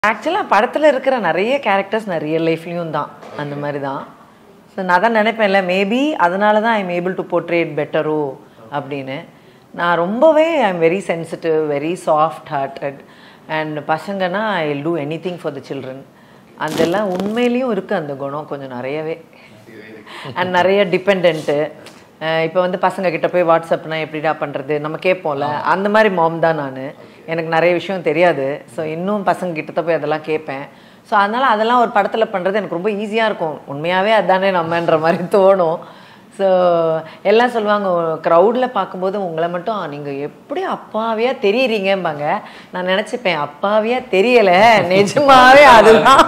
ஆக்சுவலாக படத்தில் இருக்கிற நிறைய கேரக்டர்ஸ் நான் ரியல் லைஃப்லேயும் தான் அந்த மாதிரி தான் ஸோ நான் தான் நினைப்பேன்ல மேபி அதனால தான் ஐம் ஏபிள் டு போர்ட்ரேட் பெட்டரோ அப்படின்னு நான் ரொம்பவே I am very sensitive very soft hearted and பசங்கன்னா I do anything for the children அதெல்லாம் உண்மையிலையும் இருக்குது அந்த குணம் கொஞ்சம் நிறையவே அண்ட் நிறைய டிபெண்ட்டு இப்போ வந்து பசங்க கிட்ட போய் வாட்ஸ்அப்னா எப்படிடா பண்ணுறது நம்ம கேட்போம்ல அந்த மாதிரி மாம் தான் நான் எனக்கு நிறைய விஷயம் தெரியாது ஸோ இன்னும் பசங்க கிட்ட போய் அதெல்லாம் கேட்பேன் ஸோ அதனால் அதெல்லாம் ஒரு படத்தில் பண்ணுறது எனக்கு ரொம்ப ஈஸியாக இருக்கும் உண்மையாகவே அதானே நம்மன்ற மாதிரி தோணும் ஸோ எல்லாம் சொல்லுவாங்க க்ரௌடில் பார்க்கும்போது உங்களை மட்டும் நீங்கள் எப்படி அப்பாவியாக தெரியுறீங்கம்பாங்க நான் நினச்சிப்பேன் அப்பாவியாக தெரியலை நிஜமாவே அதுதான்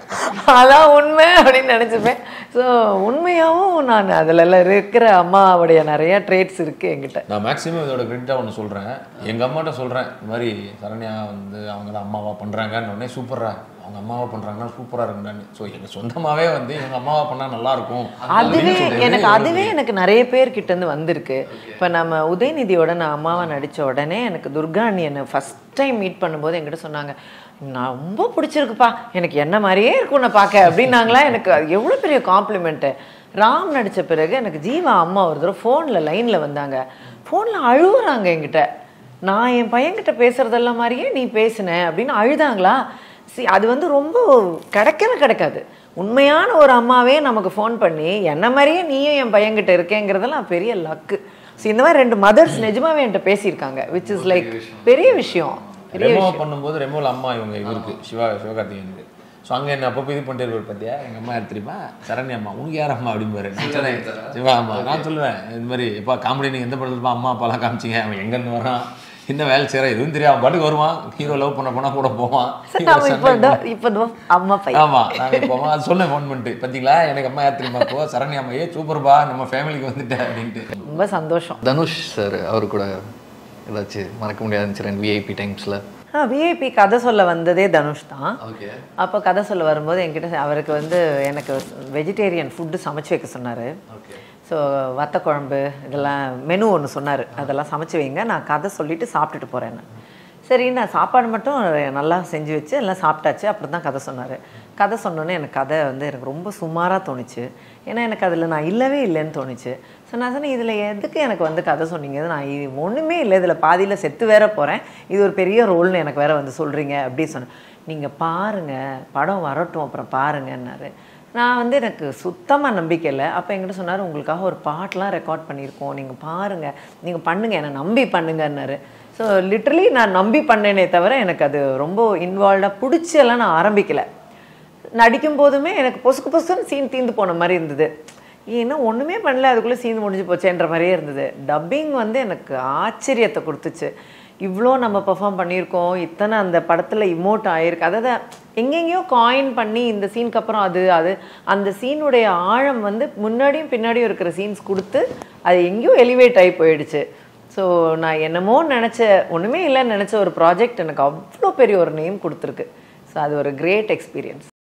அதான் உண்மை அப்படின்னு நினச்சிப்பேன் ஸோ உண்மையாகவும் நான் அதில் இருக்கிற அம்மாவுடைய நிறைய ட்ரேட்ஸ் இருக்குது என்கிட்ட நான் மேக்ஸிமம் இதோட கிரெடிட்டாக ஒன்று சொல்கிறேன் எங்கள் அம்மாட்ட சொல்கிறேன் இந்த மாதிரி சரண்யா வந்து அவங்க தான் அம்மாவா பண்ணுறாங்கன்னு உடனே சூப்பரா அவங்க அம்மாவா பண்ணுறாங்கன்னா சூப்பராக இருக்குண்டான்னு ஸோ எங்கள் சொந்தமாகவே வந்து இவங்க அம்மாவா பண்ணால் நல்லாயிருக்கும் அதுவே எனக்கு அதுவே எனக்கு நிறைய பேர் கிட்ட இருந்து வந்திருக்கு இப்போ நம்ம உதயநிதியோட நான் அம்மாவா நடிச்ச உடனே எனக்கு துர்கா அண்ணி என்னை ஃபர்ஸ்ட் டைம் மீட் பண்ணும்போது என்கிட்ட சொன்னாங்க நான் ரொம்ப பிடிச்சிருக்குப்பா எனக்கு என்ன மாதிரியே இருக்கும் உன்னை பார்க்க அப்படின்னாங்களா எனக்கு அது எவ்வளோ பெரிய காம்ப்ளிமெண்ட்டு ராம் நடித்த பிறகு எனக்கு ஜீவா அம்மா ஒரு தடவை ஃபோனில் லைனில் வந்தாங்க ஃபோனில் அழுகுறாங்க என்கிட்ட நான் என் பையன்கிட்ட பேசுகிறதெல்லாம் மாதிரியே நீ பேசின அப்படின்னு அழுதாங்களா சி அது வந்து ரொம்ப கிடைக்கவே கிடைக்காது உண்மையான ஒரு அம்மாவே நமக்கு ஃபோன் பண்ணி என்ன மாதிரியே நீயும் என் பையன்கிட்ட இருக்கேங்கிறதெல்லாம் பெரிய லக்கு ஸோ இந்த மாதிரி ரெண்டு மதர்ஸ் நிஜமாவே என்கிட்ட பேசியிருக்காங்க விச் இஸ் லைக் பெரிய விஷயம் பெரிய ரெமோ பண்ணும்போது ரெமோவில் அம்மா இவங்க இவருக்கு சிவா சிவகார்த்திகேயனுக்கு ஸோ அங்கே என்ன அப்பப்போ இது பண்ணிட்டு இருப்பார் பார்த்தியா எங்கள் அம்மா யார் தெரியுமா சரண்யா அம்மா உனக்கு யார் அம்மா அப்படிம்பாரு நான் சொன்னேன் சிவா அம்மா நான் சொல்லுவேன் இது மாதிரி எப்பா காமெடி நீங்கள் எந்த படத்துல அம்மா அப்பாலாம் காமிச்சிங்க அவன் எங்கேருந்து வரான் என்ன வேலை செய்கிறான் எதுவும் தெரியாது அவன் பாட்டுக்கு வருவான் ஹீரோ லவ் பண்ண போனால் கூட போவான் சார் நாம இப்போ இதோ- இப்போ இதோ அம்மா பையன் ஆமா நாங்க போவோம் அது சொன்னேன் ஃபோன் பண்ணிட்டு பார்த்தீங்களா எனக்கு அம்மா யார் தெரியுமா இப்போ சரண்யா அம்மா ஏ சூப்பர்பா நம்ம ஃபேமிலிக்கு வந்துட்டேன் அப்படின்ட்டு ரொம்ப சந்தோஷம் தனுஷ் சார் அவர் கூட ஏதாச்சும் மறக்க முடியாத இன்சிடென்ட் விஐபி டைம்ஸில் ஆ விஐபி கதை சொல்ல வந்ததே தனுஷ் தான் ஓகே அப்போ கதை சொல்ல வரும்போது என்கிட்ட அவருக்கு வந்து எனக்கு வெஜிடேரியன் ஃபுட்டு சமைச்சு வைக்க சொன்னார் ஓகே ஸோ வத்த குழம்பு இதெல்லாம் மெனு ஒன்று சொன்னார் அதெல்லாம் சமைச்சு வைங்க நான் கதை சொல்லிட்டு சாப்பிட்டுட்டு போகிறேன்னு சரி நான் சாப்பாடு மட்டும் நல்லா செஞ்சு வச்சு எல்லாம் சாப்பிட்டாச்சு அப்புறம் தான் கதை சொன்னார் கதை சொன்னோன்னே எனக்கு கதை வந்து எனக்கு ரொம்ப சுமாராக தோணுச்சு ஏன்னா எனக்கு அதில் நான் இல்லவே இல்லைன்னு தோணுச்சு ஸோ நான் சொன்னேன் இதில் எதுக்கு எனக்கு வந்து கதை சொன்னீங்க நான் இது ஒன்றுமே இல்லை இதில் பாதியில் செத்து வேற போகிறேன் இது ஒரு பெரிய ரோல்னு எனக்கு வேற வந்து சொல்கிறீங்க அப்படி சொன்னேன் நீங்கள் பாருங்கள் படம் வரட்டும் அப்புறம் பாருங்கன்னாரு நான் வந்து எனக்கு சுத்தமாக நம்பிக்கை இல்லை அப்போ என்கிட்ட சொன்னார் உங்களுக்காக ஒரு பாட்டெலாம் ரெக்கார்ட் பண்ணியிருக்கோம் நீங்கள் பாருங்கள் நீங்கள் பண்ணுங்கள் என்னை நம்பி பண்ணுங்கன்னாரு ஸோ லிட்ரலி நான் நம்பி பண்ணேனே தவிர எனக்கு அது ரொம்ப இன்வால்வ்டாக பிடிச்சி எல்லாம் நான் ஆரம்பிக்கலை நடிக்கும் போதுமே எனக்கு பொசுக்கு பொசுக்குன்னு சீன் தீந்து போன மாதிரி இருந்தது ஏன்னா ஒன்றுமே பண்ணல அதுக்குள்ளே சீன் முடிஞ்சு போச்சேன்ற மாதிரியே இருந்தது டப்பிங் வந்து எனக்கு ஆச்சரியத்தை கொடுத்துச்சு இவ்வளோ நம்ம பெர்ஃபார்ம் பண்ணியிருக்கோம் இத்தனை அந்த படத்தில் இமோட் ஆயிருக்கு அதாவது எங்கெங்கேயோ காயின் பண்ணி இந்த சீனுக்கு அப்புறம் அது அது அந்த சீனுடைய ஆழம் வந்து முன்னாடியும் பின்னாடியும் இருக்கிற சீன்ஸ் கொடுத்து அது எங்கேயோ எலிவேட் ஆகி போயிடுச்சு ஸோ நான் என்னமோ நினச்ச ஒன்றுமே இல்லைன்னு நினச்ச ஒரு ப்ராஜெக்ட் எனக்கு அவ்வளோ பெரிய ஒரு நேம் கொடுத்துருக்கு ஸோ அது ஒரு கிரேட் எக்ஸ்பீரியன்ஸ்